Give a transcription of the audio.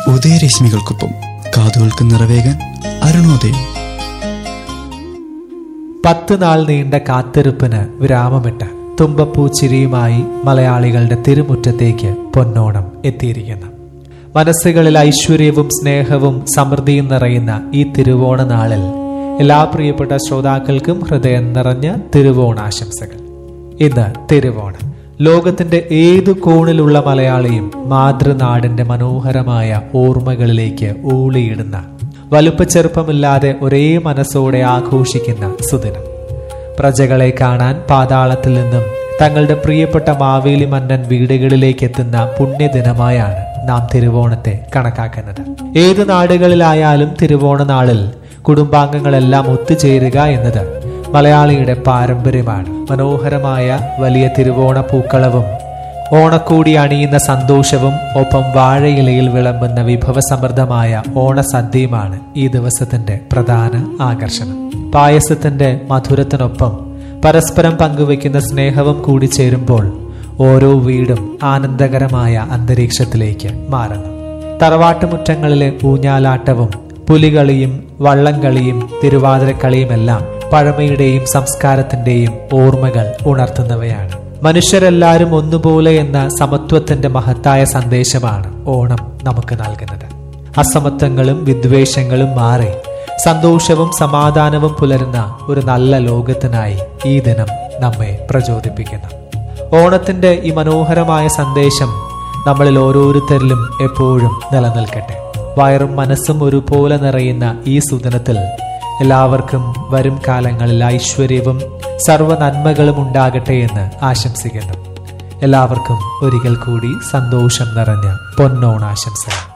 ഉദയരശ്മികൾക്കൊപ്പം കാതുകൾക്ക് നിറവേകാൻ അരുണോദയം പത്ത് നാൾ നീണ്ട കാത്തിരിപ്പിന് വിരാമമിട്ട് തുമ്പപ്പൂച്ചിരിയുമായി മലയാളികളുടെ തിരുമുറ്റത്തേക്ക് പൊന്നോണം എത്തിയിരിക്കുന്നു മനസ്സുകളിൽ ഐശ്വര്യവും സ്നേഹവും സമൃദ്ധിയും നിറയുന്ന ഈ തിരുവോണ നാളിൽ എല്ലാ പ്രിയപ്പെട്ട ശ്രോതാക്കൾക്കും ഹൃദയം നിറഞ്ഞ തിരുവോണാശംസകൾ ഇന്ന് തിരുവോണം ലോകത്തിന്റെ ഏതു കോണിലുള്ള മലയാളിയും മാതൃനാടിന്റെ മനോഹരമായ ഓർമ്മകളിലേക്ക് ഊളിയിടുന്ന വലുപ്പച്ചെറുപ്പമില്ലാതെ ഒരേ മനസ്സോടെ ആഘോഷിക്കുന്ന സുദിനം പ്രജകളെ കാണാൻ പാതാളത്തിൽ നിന്നും തങ്ങളുടെ പ്രിയപ്പെട്ട മാവേലി മന്നൻ വീടുകളിലേക്ക് എത്തുന്ന പുണ്യദിനമായാണ് നാം തിരുവോണത്തെ കണക്കാക്കുന്നത് ഏത് നാടുകളിലായാലും തിരുവോണ നാളിൽ കുടുംബാംഗങ്ങളെല്ലാം ഒത്തുചേരുക എന്നത് മലയാളിയുടെ പാരമ്പര്യമാണ് മനോഹരമായ വലിയ തിരുവോണ പൂക്കളവും ഓണക്കൂടി അണിയുന്ന സന്തോഷവും ഒപ്പം വാഴയിലയിൽ വിളമ്പുന്ന വിഭവസമൃദ്ധമായ ഓണസദ്യയുമാണ് ഈ ദിവസത്തിന്റെ പ്രധാന ആകർഷണം പായസത്തിന്റെ മധുരത്തിനൊപ്പം പരസ്പരം പങ്കുവെക്കുന്ന സ്നേഹവും കൂടി ചേരുമ്പോൾ ഓരോ വീടും ആനന്ദകരമായ അന്തരീക്ഷത്തിലേക്ക് മാറുന്നു തറവാട്ടുമുറ്റങ്ങളിലെ ഊഞ്ഞാലാട്ടവും പുലികളിയും വള്ളംകളിയും തിരുവാതിരക്കളിയുമെല്ലാം പഴമയുടെയും സംസ്കാരത്തിന്റെയും ഓർമ്മകൾ ഉണർത്തുന്നവയാണ് മനുഷ്യരെല്ലാവരും ഒന്നുപോലെ എന്ന സമത്വത്തിന്റെ മഹത്തായ സന്ദേശമാണ് ഓണം നമുക്ക് നൽകുന്നത് അസമത്വങ്ങളും വിദ്വേഷങ്ങളും മാറി സന്തോഷവും സമാധാനവും പുലരുന്ന ഒരു നല്ല ലോകത്തിനായി ഈ ദിനം നമ്മെ പ്രചോദിപ്പിക്കുന്നു ഓണത്തിന്റെ ഈ മനോഹരമായ സന്ദേശം നമ്മളിൽ ഓരോരുത്തരിലും എപ്പോഴും നിലനിൽക്കട്ടെ വയറും മനസ്സും ഒരുപോലെ നിറയുന്ന ഈ സുദിനത്തിൽ എല്ലാവർക്കും വരും കാലങ്ങളിൽ ഐശ്വര്യവും സർവ്വ നന്മകളും ഉണ്ടാകട്ടെ എന്ന് ആശംസിക്കുന്നു എല്ലാവർക്കും ഒരിക്കൽ കൂടി സന്തോഷം നിറഞ്ഞ പൊന്നോണാശംസകൾ